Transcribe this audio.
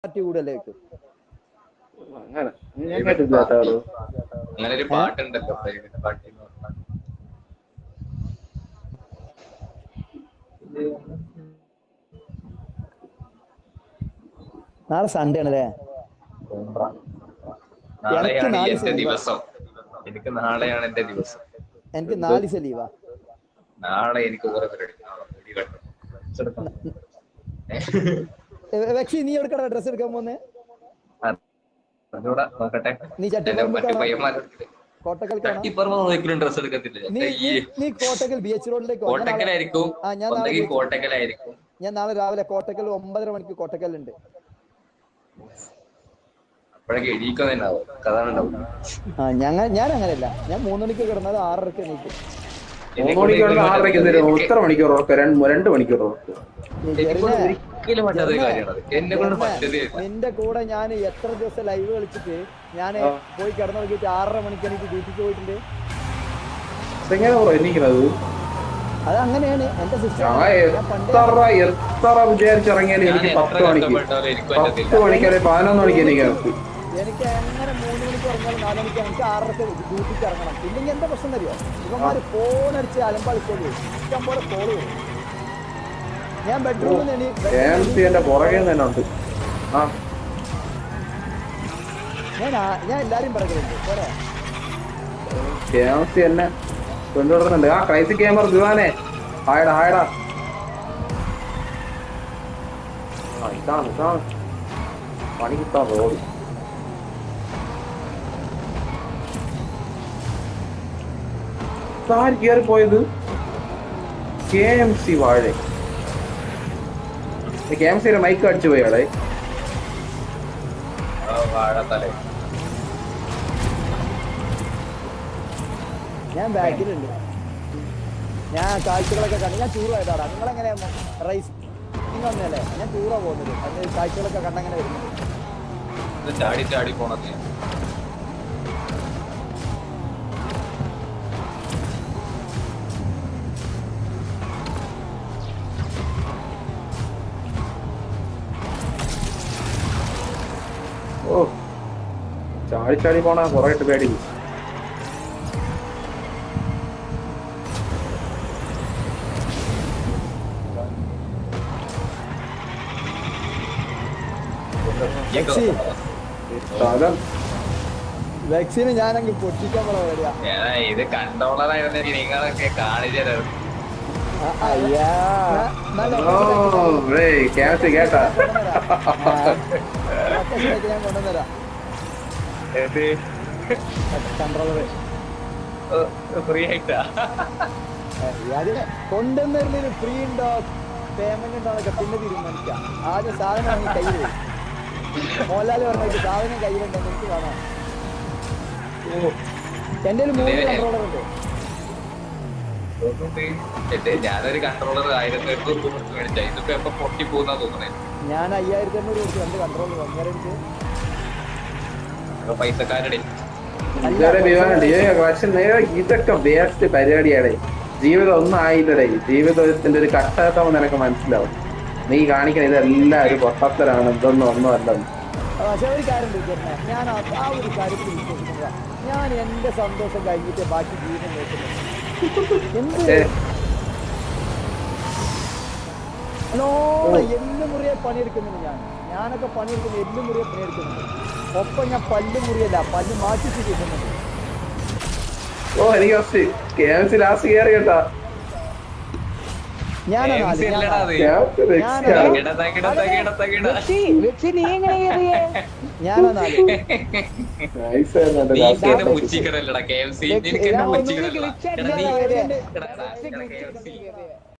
Party കൂടുതലേ വെക്കും അങ്ങനെ ഞാൻ കേട്ടില്ല കേട്ടോ അത്. അങ്ങനെ ഒരു പാട്ടുണ്ടല്ലോ പ്രൈവറ്റ് പാർട്ടി എന്ന് പറഞ്ഞാൽ നാളെ സൺഡേ ആണല്ലേ നാളെയാണ് നാല് എന്റെ ദിവസം ദിവസം എനിക്ക് നാളെയാണ് എന്റെ ദിവസം എനിക്ക് നാല് ദിവസം ലീവാ നാളെ എനിക്ക് കുറെ പരിപാടി നാളെ മുടി വെട്ടണം. എടുക്കണം. വെക്ഷി നീ എവിടെ ഡ്രസ് എടുക്കാൻ പോന്നെ അതിലൂടെ നോക്കട്ടെ നീ എന്റെ ചട്ടിപ്പറമ്പ് മറ്റു പയ്യന്മാരുടെ കോട്ടക്കൽ കാണാം തട്ടിപ്പറമ്പ് ഒരിക്കലും ഡ്രസ് എടുക്കത്തില്ല നീ അയ്യേ. നീ- നീ കോട്ടക്കൽ ബി എച്ച് റോഡിലേക്ക് വാ. ഞാൻ നാളെ- കോട്ടക്കലായിരിക്കും ആ, ഞാൻ നാളെ ഒന്നെങ്കിൽ ബീച്ച് കോട്ടക്കലായിരിക്കും ഞാൻ നാളെ രാവിലെ കോട്ടക്കൽ ഒമ്പതര മണിക്ക് കോട്ടക്കലുണ്ട് അപ്പോഴേക്ക് എഴുതിക്കുന്നുണ്ടാവും അതാണ് ഉണ്ടാവും ആ ഞങ്ങൾ ഞാൻ അങ്ങനെയല്ല ഞാൻ മൂന്ന് മണിക്ക് കിടന്നത് ആറരക്ക് എണീക്കും മൂന്ന് മണിക്കൂർ ആറരയ്ക്ക് എന്തെങ്കിലും ഇത്ര മണിക്കൂർ ഉറക്കം രണ്ട് രണ്ട് മണിക്കൂർ ഉറക്കം എനിക്കൊണ്ട് ഒരിക്കലും പറ്റാത്ത കാര്യമാണത് എന്നെ കൊണ്ട് പറ്റതേ ഇല്ല നിന്റെ കൂടെ ഞാൻ എത്ര ദിവസം ലൈവ് കളിച്ചിട്ട് ഞാൻ ആ. പോയി കിടന്നു നോക്കിയിട്ട് ആറര മണിക്ക് എനിക്ക് ഡ്യൂട്ടിക്ക് പോയിട്ടുണ്ട് എങ്ങനെ ബ്രോ എണീക്കുന്നത് അത് അങ്ങനെയാണ് എന്റെ സിസ്റ്റം ഞാൻ ഞാൻ പണ്ട് എത്ര എത്ര വിചാരിച്ചിറങ്ങിയാലും ഞാൻ എനിക്ക് എത്ര പത്ത് മണിക്ക് കഷ്ടപ്പെട്ടാലും എനിക്ക് പത്ത് പറ്റത്തില്ല മണിക്ക് അല്ലെങ്കിൽ പതിനൊന്ന് മണിക്ക് എണീക്കാൻ പറ്റും എനിക്ക് എങ്ങനെ മൂന്ന് മണിക്ക് ഇറങ്ങിയാലും നാല് മണിക്ക് എനിക്ക് ആറരക്ക് ഡ്യൂട്ടിക്ക് ഇറങ്ങണം ഇല്ലെങ്കിൽ എന്താ പ്രശ്നം അറിയോ ഇവന്മാര് ഫോൺ അടിച്ച് അലമ്പാളിച്ചോളൂ ഇഷ്ടം പോലെ കോള് വരും ഞാൻ ബെഡ്റൂമിൽ നിന്ന് എം സി എന്റെ പുറകെ തന്നെ ഉണ്ട് ആ ഞാൻ ആ- ഞാൻ എല്ലാരും പറയുന്നുണ്ട് പോരാ എം സി എന്നെ കൊണ്ടുവരുന്നുണ്ട് ആ ക്രൈസി ക്യാമറ ദിവാനെ ഹായടാ ഹായടാ ആ ഇതാണ് ഇതാണ് പണി കിട്ടാൻ റോഡ് ആര് കയറി പോയത് കെ എം സി വാഴ കെ എം സിയുടെ മൈക്ക് അടിച്ചു പോയാളെ ആ, വാഴത്തല ഞാൻ ബാക്കിലുണ്ട് ഞാൻ കാഴ്ചകളൊക്കെ കണ്ടു ഞാൻ ടൂർ പോയതാടാ നിങ്ങളെങ്ങനെ റൈസ് നിങ്ങൾ വന്നല്ലേ ഞാൻ ടൂറാ പോകുന്നത് അതിന് കാഴ്ചകളൊക്കെ കണ്ടങ്ങനെ വരുന്നത് ഇത് ചാടി ചാടി പോണത് ഓ ചാടി ചാടി പോണ കൊറേ ഇട്ട് പേടി വെക്സി സ്ഥലം വെക്സിന് ഞാനെങ്കിൽ പൊട്ടിക്കാൻ പോലെ വരിക ഞാൻ ഇത് കൺട്രോളറായിരുന്നെങ്കിൽ നിങ്ങളൊക്കെ കാണിച്ചു തരാം അയ്യാ ഓ റേ ക്യാമറ കേട്ടാ ഞാൻ കൊണ്ടുവന്നരാം കൺട്രോളർ ഫ്രീ ആയിട്ടാ അതിന് കൊണ്ടുവന്നതിന് ഫ്രീ ഉണ്ടോ പേയ്മെന്റ് ഉണ്ടോ എന്നൊക്കെ പിന്നെ തീരുമാനിക്കാം ആദ്യം സാധനം വാങ്ങി കയ്യിൽ വരും മോഹൻലാൽ പറഞ്ഞിട്ട് സാധനം കയ്യിലുണ്ടെന്ന് എനിക്ക് കാണാം എന്റെ ഒരു മൂന്ന് കൺട്രോളർ ഉണ്ട് എന്നിട്ട് ഞാനൊരു കൺട്രോളർ ആയിരത്തി എണ്ണൂറ് രൂപ കൊടുത്ത് മേടിച്ച ഇതിപ്പോ എപ്പൊ പൊട്ടി പോകുന്ന തോന്നണേ ഞാൻ അയ്യായിരത്തി എണ്ണൂറ് കൊടുത്ത് രണ്ട് കൺട്രോളർ ഒന്നര എനിക്ക് അപ്പൊ പൈസക്കാരുടെ ഇതുവരെ വിവാഹമുണ്ട് ഏ പക്ഷെ നേരെ ഇതൊക്കെ വേസ്റ്റ് പരിപാടിയാണ് ജീവിതം ഒന്നും ആയില്ലടേ ജീവിതത്തിന്റെ ഒരു കട്ടാത്തം നിനക്ക് മനസ്സിലാവും നീ കാണിക്കണ ഇതെല്ലാം ഒരു പൊട്ടത്തരാണ് ഇതൊന്നും ഒന്നും അല്ലെന്ന് പക്ഷെ ഒരു കാര്യം വിളിക്കട്ടെ ഞാൻ ആ ആ ഒരു കാര്യത്തിൽ വിശ്വസിക്കുന്നില്ല ഞാൻ എന്റെ സന്തോഷം കഴിഞ്ഞിട്ട് ബാക്കി ജീവിതം നോക്കുന്നത് എന്ത് ഏ, നല്ലോണം എല്ല് മുറിയെ പണിയെടുക്കുന്നുണ്ട് ഞാൻ ഞാനൊക്കെ പണിയെടുക്കുന്ന എല്ല് മുറിയെ പണിയെടുക്കുന്നുണ്ട് ഒപ്പം ഞാൻ പല്ല് മുറിയല്ല പല്ല് മാറ്റി തിരിക്കുന്നുണ്ട് ഓ എനിക്ക് first K M C last കയറി കേട്ടാ ഞാനാ നാല്, ഞാനാ. ക്യാമറ രക്ഷയാണ്. ഞാനാ നാല് Nice ആയിരുന്നു എന്റെ last നീ കയറി. മുച്ചിക്കടല്ലടാ കെ എം സി ഞാൻ നിനക്ക് എന്നെ ഒന്നുകൂടി മുച്ചിക്കടല്ല glitch എടാ നീ അടിച്ചതാ. എടാ, KFC.